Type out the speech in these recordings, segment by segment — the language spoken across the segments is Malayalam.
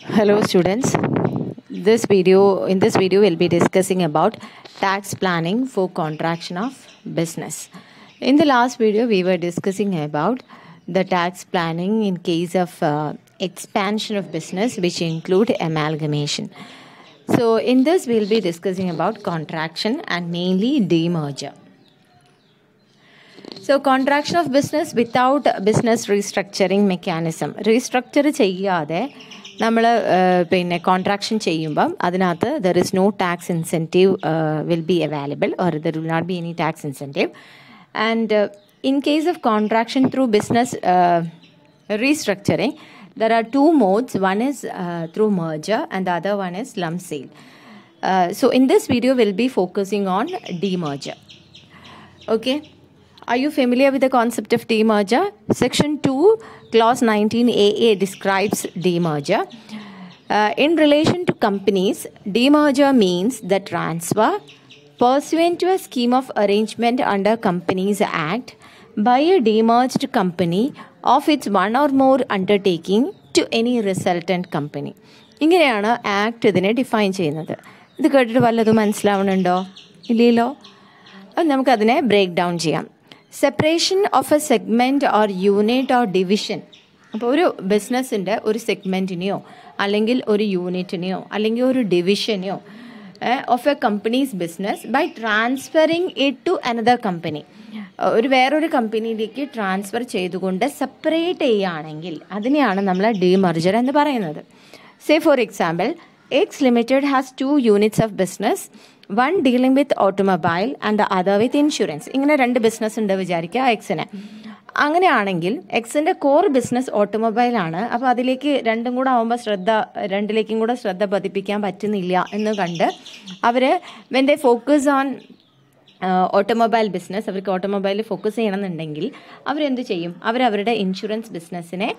Hello students. This video in this video we'll be discussing about tax planning for contraction of business. In the last video we were discussing about the tax planning in case of uh, expansion of business which include amalgamation. So in this we'll be discussing about contraction and mainly demerger. So contraction of business without business restructuring mechanism restructure ചെയ്യാതെ നമ്മൾ പിന്നെ കോൺട്രാക്ഷൻ ചെയ്യുമ്പം അതിനകത്ത് there is no tax incentive will be available or there will not be any tax incentive and in case of contraction through business restructuring there are two modes one is uh, through merger and the other one is lump sale uh, so in this video we'll be focusing on demerger okay are you familiar with the concept of demerger section 2 clause 19aa describes demerger uh, in relation to companies demerger means the transfer pursuant to a scheme of arrangement under companies act by a demerged company of its one or more undertaking to any resultant company ഇങ്ങനെയാണ് ആക്ട് ഇതിനെ ഡിഫൈൻ ചെയ്യുന്നത് ഇത് കേട്ടിട്ട് വല്ലതും മനസ്സിലാവുന്നുണ്ടോ ഇല്ലല്ലോ അത് നമുക്കതിനെ ബ്രേക്ക് ഡൗൺ ചെയ്യാം separation of a segment or unit or division അപ്പോൾ ഒരു ബിസിനസ്സിൻ്റെ ഒരു സെഗ്മെൻറ്റിനെയോ അല്ലെങ്കിൽ ഒരു യൂണിറ്റിനെയോ അല്ലെങ്കിൽ ഒരു ഡിവിഷനെയോ of a company's business by transferring it to another company ഒരു വേറൊരു കമ്പനിയിലേക്ക് ട്രാൻസ്ഫർ ചെയ്തുകൊണ്ട് സെപ്പറേറ്റ് ചെയ്യുകയാണെങ്കിൽ അതിനെയാണ് നമ്മൾ ഡിമർജർ എന്ന് പറയുന്നത് say for example X limited has two units of business one dealing with automobile and other with insurance ഇങ്ങനെ രണ്ട് ബിസിനസ് ഉണ്ട് വിചാരിക്കുക എക്സിന് അങ്ങനെയാണെങ്കിൽ എക്സിൻ്റെ കോർ ബിസിനസ് ഓട്ടോമൊബൈൽ ആണ് അപ്പോൾ അതിലേക്ക് രണ്ടും കൂടെ ആകുമ്പോൾ ശ്രദ്ധ രണ്ടിലേക്കും കൂടെ ശ്രദ്ധ പതിപ്പിക്കാൻ പറ്റുന്നില്ല എന്ന് കണ്ട് അവർ when they focus on automobile business അവർക്ക് ഓട്ടോമൊബൈലിൽ ഫോക്കസ് ചെയ്യണമെന്നുണ്ടെങ്കിൽ അവരെന്ത് ചെയ്യും അവരവരുടെ ഇൻഷുറൻസ് ബിസിനസ്സിനെ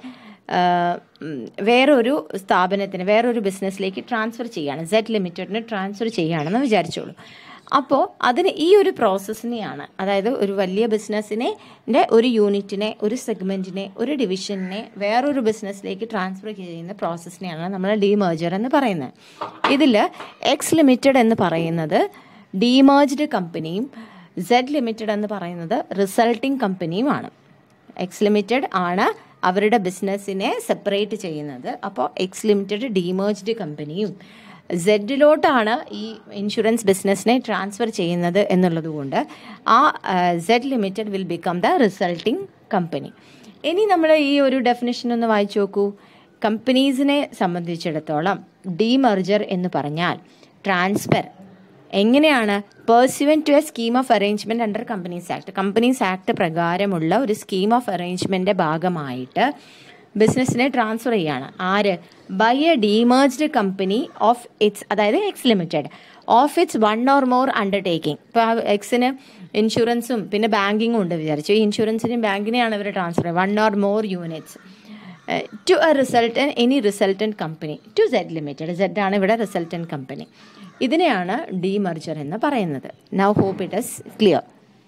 വേറൊരു സ്ഥാപനത്തിന് വേറൊരു ബിസിനസ്സിലേക്ക് ട്രാൻസ്ഫർ ചെയ്യുകയാണ് സെറ്റ് ലിമിറ്റഡിന് ട്രാൻസ്ഫർ ചെയ്യുകയാണെന്ന് വിചാരിച്ചോളൂ അപ്പോൾ അതിന് ഈ ഒരു പ്രോസസ്സിനെയാണ് അതായത് ഒരു വലിയ ബിസിനസ്സിനെ ഒരു യൂണിറ്റിനെ ഒരു സെഗ്മെൻറ്റിനെ ഒരു ഡിവിഷനെ വേറൊരു ബിസിനസ്സിലേക്ക് ട്രാൻസ്ഫർ ചെയ്യുന്ന പ്രോസസ്സിനെയാണ് നമ്മൾ ഡിമേജർ എന്ന് പറയുന്നത് ഇതിൽ എക്സ് ലിമിറ്റഡ് എന്ന് പറയുന്നത് ഡിമേജ്ഡ് കമ്പനിയും സെഡ് ലിമിറ്റഡ് എന്ന് പറയുന്നത് റിസൾട്ടിംഗ് കമ്പനിയുമാണ് എക്സ് ലിമിറ്റഡ് ആണ് അവരുടെ ബിസിനസ്സിനെ സെപ്പറേറ്റ് ചെയ്യുന്നത് അപ്പോൾ എക്സ് ലിമിറ്റഡ് ഡിമേജ്ഡ് കമ്പനിയും സെഡിലോട്ടാണ് ഈ ഇൻഷുറൻസ് ബിസിനസ്സിനെ ട്രാൻസ്ഫർ ചെയ്യുന്നത് എന്നുള്ളത് കൊണ്ട് ആ Z limited will become the resulting company ഇനി നമ്മൾ ഈ ഒരു ഡെഫിനേഷൻ ഒന്ന് വായിച്ചു നോക്കൂ കമ്പനീസിനെ സംബന്ധിച്ചിടത്തോളം ഡിമർജർ എന്ന് പറഞ്ഞാൽ ട്രാൻസ്ഫർ എങ്ങനെയാണ് pursuant to a scheme of arrangement under companies act companies act പ്രകാരമുള്ള ഒരു സ്കീം ഓഫ് അറേഞ്ച്മെൻറ്റിൻ്റെ ഭാഗമായിട്ട് ബിസിനസ്സിനെ ട്രാൻസ്ഫർ ചെയ്യാണ് ആര് by a demerged company of its അതായത് X limited of its one or more undertaking ഇപ്പോൾ എക്സിന് ഇൻഷുറൻസും പിന്നെ ബാങ്കിങ്ങും ഉണ്ട് വിചാരിച്ചു ഈ ഇൻഷുറൻസിനും ബാങ്കിനെയാണ് ഇവർ transfer one or more units to a resultant any resultant company to Z limited Z ആണ് ഇവിടെ റിസൾട്ടൻ കമ്പനി ഇതിനെയാണ് ഡിമർജർ എന്ന് പറയുന്നത് now hope it is clear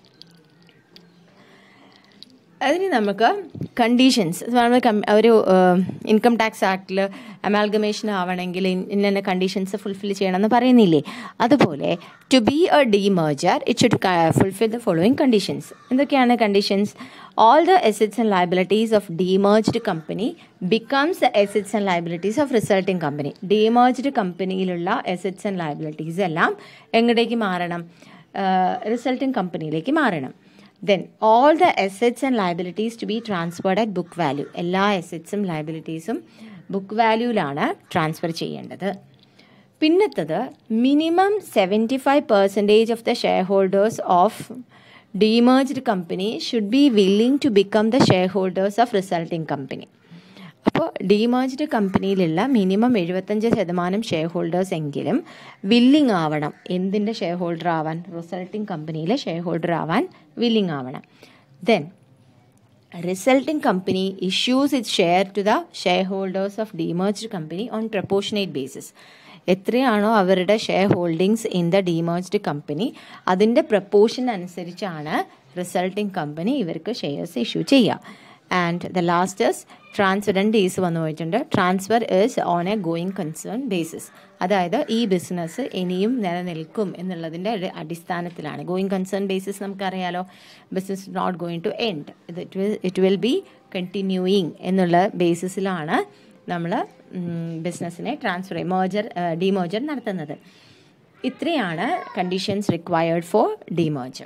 അതിന് നമുക്ക് കണ്ടീഷൻസ് ഒരു ഇൻകം ടാക്സ് ആക്ടിൽ അമാൽഗമേഷൻ ആവണമെങ്കിൽ ഇന്ന കണ്ടീഷൻസ് ഫുൾഫിൽ ചെയ്യണമെന്ന് പറയുന്നില്ലേ അതുപോലെ to be a demerger it should fulfil the following conditions എന്തൊക്കെയാണ് conditions all the assets and liabilities of demerged company becomes the assets and liabilities of resulting company demerged കമ്പനിയിലുള്ള എസറ്റ്സ് ആൻഡ് ലയബിലിറ്റീസ് എല്ലാം എങ്ങോട്ടേക്ക് മാറണം റിസൾട്ടിംഗ് കമ്പനിയിലേക്ക് മാറണം then all the assets and liabilities to be transferred at book value എല്ലാ എസറ്റ്സും ലയബിലിറ്റീസും ബുക്ക് വാല്യൂവിലാണ് ട്രാൻസ്ഫർ ചെയ്യേണ്ടത് പിന്നത്തത് minimum seventy five percentage of the shareholders of demerged company should be willing to become the shareholders of resulting company അപ്പോൾ ഡിമേജ്ഡ് കമ്പനിയിലുള്ള മിനിമം എഴുപത്തഞ്ച് ശതമാനം ഷെയർ ഹോൾഡേഴ്സ് എങ്കിലും വില്ലിംഗ് ആവണം എന്തിൻ്റെ ഷെയർ ഹോൾഡർ ആവാൻ റിസൾട്ടിംഗ് കമ്പനിയിലെ ഷെയർ ഹോൾഡർ ആവാൻ വില്ലിംഗ് ആവണം then resulting company issues it share to the shareholders of demerged company on proportionate basis എത്രയാണോ അവരുടെ shareholdings in the demerged company അതിൻ്റെ പ്രപ്പോർഷൻ അനുസരിച്ചാണ് റിസൾട്ടിംഗ് കമ്പനി ഇവർക്ക് ഷെയർസ് ഇഷ്യൂ ചെയ്യുക and the last is transfer രണ്ട് ഈസ് വന്നു പോയിട്ടുണ്ട് transfer is on a going concern basis അതായത് ഈ ബിസിനസ് ഇനിയും നിലനിൽക്കും എന്നുള്ളതിൻ്റെ ഒരു അടിസ്ഥാനത്തിലാണ് ഗോയിങ് കൺസേൺ ബേസിസ് നമുക്കറിയാലോ business not going to end ഇത് it will it will be continuing എന്നുള്ള ബേസിസിലാണ് നമ്മൾ ബിസിനസ്സിനെ ട്രാൻസ്ഫർ മേജർ ഡിമേജർ നടത്തുന്നത് ഇത്രയാണ് conditions required for demerger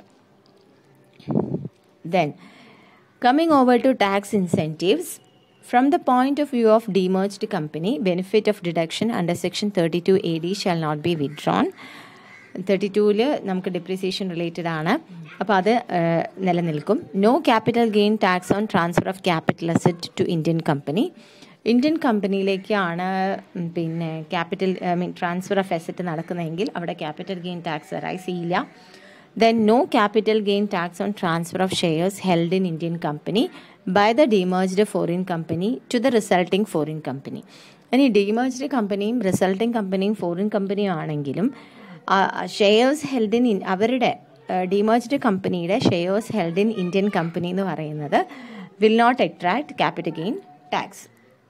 then coming over to tax incentives from the point of view of demerged company benefit of deduction under section thirty two A D shall not be withdrawn thirty ടൂവിൽ നമുക്ക് ഡിപ്രീസിയേഷൻ റിലേറ്റഡ് ആണ് അപ്പോൾ അത് നിലനിൽക്കും no capital gain tax on transfer of capital asset to Indian company Indian കമ്പനിയിലേക്കാണ് പിന്നെ capital I mean transfer of asset നടക്കുന്നതെങ്കിൽ അവിടെ ക്യാപിറ്റൽ ഗെയിൻ ടാക്സ് അറൈസ് ചെയ്യില്ല then no capital gain tax on transfer of shares held in Indian company by the demerged foreign company to the resulting foreign company ഇനി ഡിമേജ്ഡ് കമ്പനിയും റിസൾട്ടിംഗ് കമ്പനിയും ഫോറിൻ കമ്പനിയും ആണെങ്കിലും ഷെയർസ് ഹെൽഡ് ഇൻ അവരുടെ ഡിമേജ്ഡ് കമ്പനിയുടെ shares held in Indian company എന്ന് പറയുന്നത് will not attract capital gain tax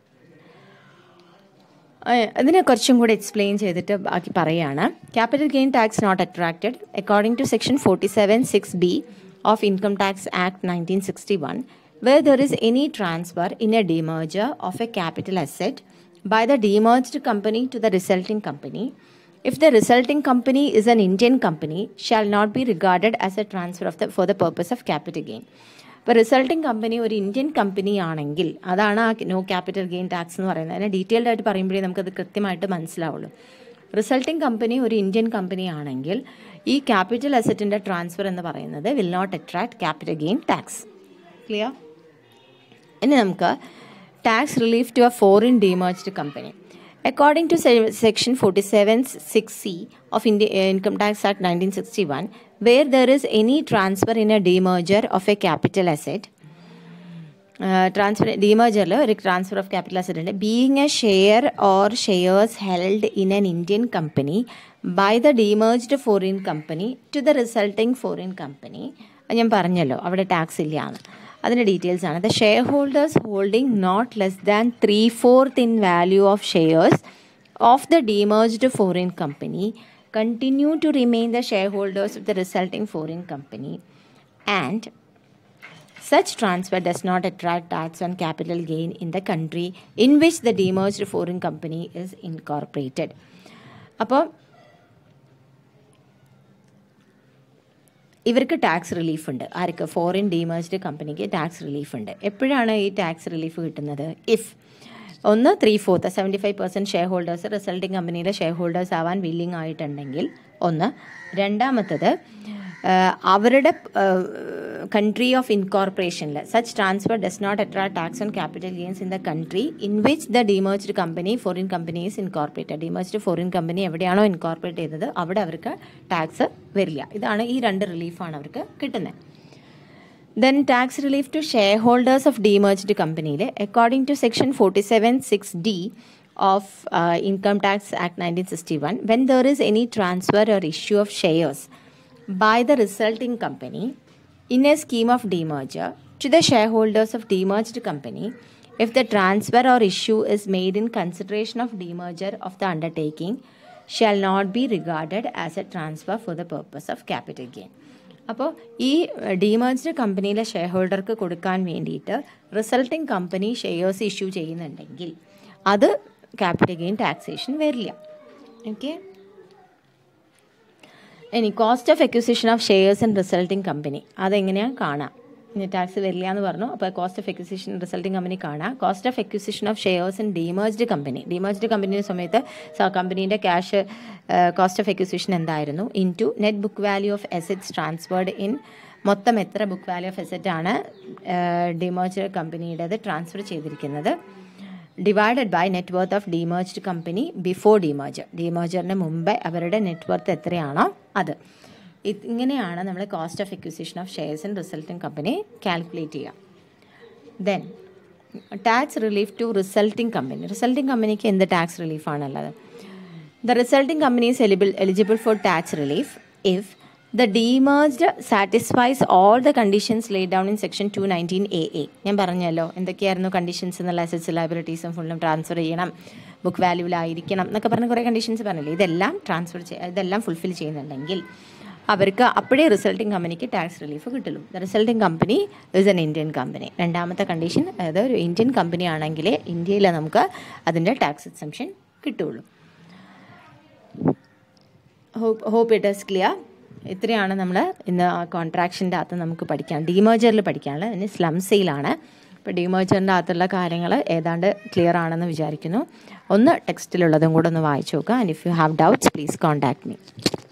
ഇതിനെ കുറച്ചും കൂടി എക്സ്പ്ലെയിൻ ചെയ്തിട്ട് ബാക്കി പറയുകയാണ് capital gain tax not attracted according to section forty seven six B of income tax act nineteen sixty one where there is any transfer in a demerger of a capital asset by the demerged company to the resulting company if the resulting company is an indian company shall not be regarded as a transfer of the for the purpose of capital gain ഇപ്പോൾ റിസൾട്ടിംഗ് കമ്പനി ഒരു ഇന്ത്യൻ കമ്പനി ആണെങ്കിൽ അതാണ് ആ നോ ക്യാപിറ്റൽ ഗെയിൻ ടാക്സ് എന്ന് പറയുന്നത് അതിനെ ഡീറ്റെയിൽഡ് ആയിട്ട് പറയുമ്പോഴേ നമുക്കത് കൃത്യമായിട്ട് മനസ്സിലാവുള്ളൂ റിസൾട്ടിംഗ് കമ്പനി ഒരു ഇന്ത്യൻ കമ്പനി ആണെങ്കിൽ ഈ ക്യാപിറ്റൽ അസറ്റിൻ്റെ ട്രാൻസ്ഫർ എന്ന് പറയുന്നത് will not attract capital gain tax clear ഇനി നമുക്ക് tax relief to a foreign demerged company according to section forty seven six C of India income tax act nineteen sixty one where there is any transfer in a demerger of a capital asset transfer ഡിമേജറിൽ ഒരു ട്രാൻസ്ഫർ ഓഫ് ക്യാപിറ്റൽ അസറ്റ് ഉണ്ട് being a share or shares held in an Indian company by the demerged foreign company to the resulting foreign company ഞാൻ പറഞ്ഞല്ലോ അവിടെ ടാക്സ് ഇല്ലയാണ് അതിൻ്റെ ഡീറ്റെയിൽസ് ആണ് the shareholders holding not less than three fourth in value of shares of the demerged foreign company continue to remain the shareholders of the resulting foreign company and such transfer does not attract tax on capital gain in the country in which the demerged foreign company is incorporated. അപ്പോൾ ഇവർക്ക് ടാക്സ് റിലീഫ് ഉണ്ട് ആർക്ക് ഫോറിൻ ഡിമേജ്ഡ് കമ്പനിക്ക് ടാക്സ് റിലീഫ് ഉണ്ട് എപ്പോഴാണ് ഈ ടാക്സ് റിലീഫ് കിട്ടുന്നത് ഇഫ് ഒന്ന് three fourth seventy five percent shareholders resulting കമ്പനിയുടെ ഷെയർ ഹോൾഡേഴ്സ് ആവാൻ വില്ലിംഗ് ആയിട്ടുണ്ടെങ്കിൽ ഒന്ന് രണ്ടാമത്തത് അവരുടെ കൺട്രി ഓഫ് ഇൻകോർപ്പറേഷനിൽ such transfer does not attract tax on capital gains in the country in which the demerged company foreign company is incorporated demerged foreign company എവിടെയാണോ ഇൻകോർപ്പറേറ്റ് ചെയ്തത് അവിടെ അവർക്ക് ടാക്സ് വരില്ല ഇതാണ് ഈ രണ്ട് റിലീഫാണ് അവർക്ക് കിട്ടുന്നത് then tax relief to shareholders of demerged കമ്പനിയിൽ according to section forty seven six D of income tax act nineteen sixty one when there is any transfer or issue of shares by the resulting company in a scheme of demerger to the shareholders of demerged company if the transfer or issue is made in consideration of demerger of the undertaking shall not be regarded as a transfer for the purpose of capital gain അപ്പോൾ ഈ ഡിമേജ്ഡ് കമ്പനിയിലെ ഷെയർ ഹോൾഡർക്ക് കൊടുക്കാൻ വേണ്ടിയിട്ട് റിസൾട്ടിംഗ് കമ്പനി ഷെയർസ് ഇഷ്യൂ ചെയ്യുന്നുണ്ടെങ്കിൽ അത് ക്യാപിറ്റൽ ഗെയിൻ ടാക്സേഷൻ വരില്ല ഓക്കെ ഇനി cost of acquisition of shares in resulting company അതെങ്ങനെയാണ് കാണാം ഇനി ടാക്സ് വരില്ല എന്ന് പറഞ്ഞു അപ്പോൾ cost of acquisition resulting company കാണാം cost of acquisition of shares in demerged company demerged കമ്പനിയുടെ സമയത്ത് കമ്പനീൻ്റെ ക്യാഷ് കോസ്റ്റ് ഓഫ് എക്വിസിഷൻ എന്തായിരുന്നു into net book value of assets transferred in മൊത്തം എത്ര ബുക്ക് വാല്യൂ ഓഫ് എസെറ്റ് ആണ് ഡിമേജ്ഡ് കമ്പനിയുടേത് ട്രാൻസ്ഫർ ചെയ്തിരിക്കുന്നത് divided by net worth of demerged company before demerger ഡിമേജറിന് മുമ്പേ അവരുടെ നെറ്റ് വർത്ത് എത്രയാണോ അത് ഇങ്ങനെയാണ് നമ്മൾ cost of acquisition of shares in resulting company calculate ചെയ്യുക then tax relief to resulting company resulting കമ്പനിക്ക് എന്ത് ടാക്സ് റിലീഫാണുള്ളത് the resulting company is eligible eligible for tax relief if the demerged satisfies all the conditions laid down in section two nineteen A A ഞാൻ പറഞ്ഞല്ലോ എന്തൊക്കെയായിരുന്നു കണ്ടീഷൻസ് എന്നുള്ള അസറ്റ്സ് ലൈബിലിറ്റീസും ഫുള്ളും ട്രാൻസ്ഫർ ചെയ്യണം ബുക്ക് വാല്യൂവിലായിരിക്കണം എന്നൊക്കെ പറഞ്ഞ കുറേ കണ്ടീഷൻസ് പറഞ്ഞില്ലേ ഇതെല്ലാം ട്രാൻസ്ഫർ ചെയ്യ ഇതെല്ലാം ഫുൾഫിൽ ചെയ്യുന്നുണ്ടെങ്കിൽ അവർക്ക് അപ്പോഴേ റിസൾട്ടിങ് കമ്പനിക്ക് ടാക്സ് റിലീഫ് കിട്ടുള്ളൂ the resulting company is an Indian company രണ്ടാമത്തെ കണ്ടീഷൻ അതായത് ഒരു ഇന്ത്യൻ കമ്പനി ആണെങ്കിലേ ഇന്ത്യയിൽ നമുക്ക് അതിൻ്റെ ടാക്സ് എക്സംഷൻ കിട്ടുള്ളൂ hope hope it is clear ഇത്രയാണ് നമ്മൾ ഇന്ന് ആ കോൺട്രാക്ഷൻ്റെ അകത്ത് നമുക്ക് പഠിക്കാൻ ഡീമേജറിൽ പഠിക്കാനുള്ളത് ഇനി സ്ലം സെയിലാണ് ഇപ്പോൾ ഡീമേജറിൻ്റെ അകത്തുള്ള കാര്യങ്ങൾ ഏതാണ്ട് ക്ലിയർ ആണെന്ന് വിചാരിക്കുന്നു ഒന്ന് ടെക്സ്റ്റിലുള്ളതും കൂടെ ഒന്ന് വായിച്ചു നോക്കുക and if you have doubts please contact me